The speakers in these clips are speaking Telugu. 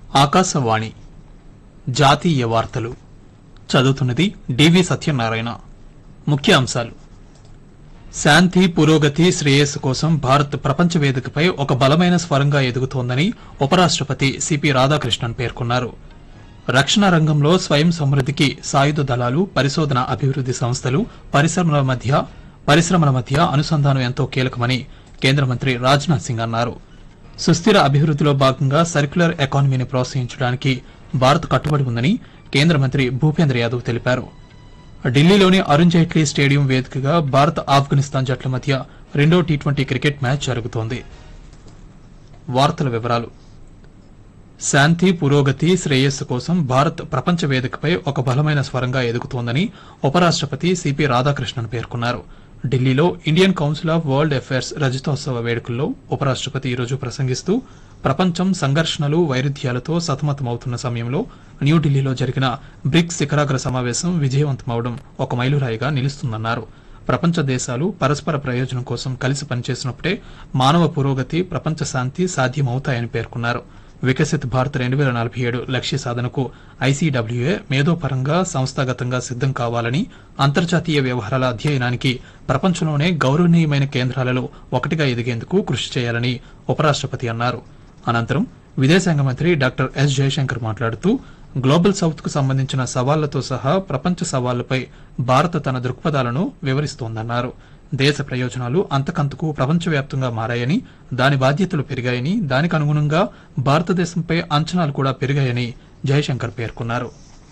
ఆకాశవాణి జాతీయ వార్తలు చదువుతున్నది డివి సత్యనారాయణ ముఖ్య అంశాలు శాంతి పురోగతి శ్రేయస్సు కోసం భారత్ ప్రపంచ వేదికపై ఒక బలమైన స్వరంగా ఎదుగుతోందని ఉపరాష్టపతి సిపి రాధాకృష్ణన్ పేర్కొన్నారు రక్షణ రంగంలో స్వయం సమృద్దికి సాయుధ దళాలు పరిశోధన అభివృద్ది సంస్థలు పరిశ్రమల మధ్య పరిశ్రమల మధ్య అనుసంధానం ఎంతో కీలకమని కేంద్ర మంత్రి రాజ్నాథ్ సింగ్ అన్నారు సుస్థిర అభివృద్దిలో భాగంగా సర్క్యులర్ ఎకానమీని ప్రోత్సహించడానికి భారత్ కట్టుబడి ఉందని కేంద్ర మంత్రి భూపేంద్ర యాదవ్ తెలిపారు ఢిల్లీలోని అరుణ్ జైట్లీ స్టేడియం వేదికగా భారత్ ఆఫ్ఘనిస్తాన్ జట్ల మధ్య రెండో టీ ట్వంటీ క్రికెట్ మ్యాచ్ జరుగుతోంది వార్తల వివరాలు శాంతి పురోగతి శ్రేయస్సు కోసం భారత్ ప్రపంచ వేదికపై ఒక బలమైన స్వరంగా ఎదుగుతోందని ఉపరాష్టపతి సిపి రాధాకృష్ణన్ పేర్కొన్నారు ఢిల్లీలో Indian Council of World Affairs రజతోత్సవ వేడుకల్లో ఉపరాష్టపతి ఈరోజు ప్రసంగిస్తూ ప్రపంచం సంఘర్షణలు వైరుధ్యాలతో సతమతమవుతున్న సమయంలో న్యూఢిల్లీలో జరిగిన బ్రిక్స్ శిఖరాగ్ర సమావేశం విజయవంతమవడం ఒక మైలురాయిగా నిలుస్తుందన్నారు ప్రపంచ దేశాలు పరస్పర ప్రయోజనం కోసం కలిసి పనిచేసినప్పుడే మానవ పురోగతి ప్రపంచ శాంతి సాధ్యమవుతాయని పేర్కొన్నారు వికసిత్ భారత్ రెండు వేల నలభై ఏడు లక్ష్య సాధనకు ఐసీడబ్ల్యూఏ మేధోపరంగా సంస్థాగతంగా సిద్దం కావాలని అంతర్జాతీయ వ్యవహారాల అధ్యయనానికి ప్రపంచంలోనే గౌరవనీయమైన కేంద్రాలలో ఒకటిగా ఎదిగేందుకు కృషి చేయాలని ఉపరాష్టపతి అన్నారు అనంతరం విదేశాంగ మంత్రి డాక్టర్ ఎస్ జయశంకర్ మాట్లాడుతూ గ్లోబల్ సౌత్ కు సంబంధించిన సవాళ్లతో సహా ప్రపంచ సవాళ్లపై భారత్ తన దృక్పథాలను వివరిస్తోందన్నారు దేశ ప్రయోజనాలు అంతకంతకు ప్రపంచవ్యాప్తంగా మారాయని దాని బాధ్యతలు పెరిగాయని దానికి అనుగుణంగా భారతదేశంపై అంచనాలు కూడా పెరిగాయని జయశంకర్ పేర్కొన్నారు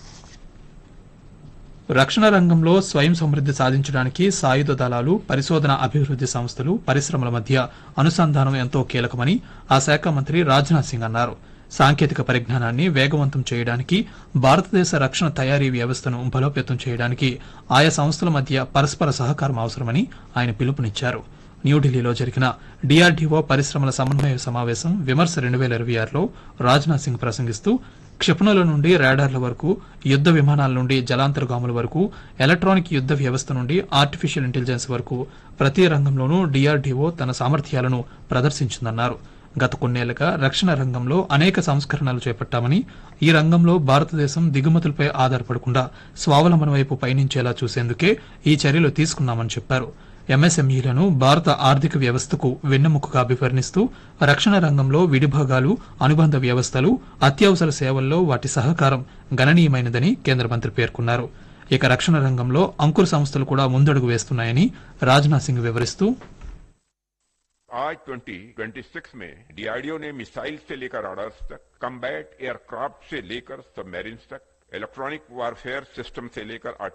రక్షణ రంగంలో స్వయం సమృద్ది సాధించడానికి సాయుధ దళాలు పరిశోధన అభివృద్ది సంస్థలు పరిశ్రమల మధ్య అనుసంధానం ఎంతో కీలకమని ఆ శాఖ మంత్రి రాజ్నాథ్ సింగ్ అన్నారు సాంకేతిక పరిజ్ఞానాన్ని వేగవంతం చేయడానికి భారతదేశ రక్షణ తయారీ వ్యవస్థను బలోపేతం చేయడానికి ఆయా సంస్థల మధ్య పరస్పర సహకారం అవసరమని ఆయన పిలుపునిచ్చారు న్యూఢిల్లీలో జరిగిన డీఆర్డీఓ పరిశ్రమల సమన్వయ సమావేశం విమర్శ రెండు వేల ఇరవై ఆరులో రాజ్నాథ్ సింగ్ ప్రసంగిస్తూ క్షిపణుల నుండి రాడార్ల వరకు యుద్ద విమానాల నుండి జలాంతర్గాముల వరకు ఎలక్ట్రానిక్ యుద్ద వ్యవస్థ నుండి ఆర్టిఫిషియల్ ఇంటెలిజెన్స్ వరకు ప్రతి రంగంలోనూ డీఆర్డీఓ తన సామర్థ్యాలను ప్రదర్శించిందన్నారు గత కొన్నేళ్లుగా రక్షణ రంగంలో అనేక సంస్కరణలు చేపట్టామని ఈ రంగంలో భారతదేశం దిగుమతులపై ఆధారపడకుండా స్వావలంబన వైపు పయనించేలా చూసేందుకే ఈ చర్యలు తీసుకున్నామని చెప్పారు ఎంఎస్ఎంఈలను భారత ఆర్థిక వ్యవస్థకు వెన్నెముకగా అభివర్ణిస్తూ రక్షణ రంగంలో విడిభాగాలు అనుబంధ వ్యవస్థలు అత్యవసర సేవల్లో వాటి సహకారం గణనీయమైనదని కేంద్ర మంత్రి పేర్కొన్నారు ఇక రక్షణ రంగంలో అంకుర సంస్థలు కూడా ముందడుగు వేస్తున్నాయని రాజ్నాథ్ సింగ్ వివరిస్తూ आज 2026 में डीआरडीओ ने मिसाइल से लेकर राडार्स तक कम्बैट एयरक्राफ्ट से लेकर सबमरीन्स तक इलेक्ट्रॉनिक वारफेयर सिस्टम से लेकर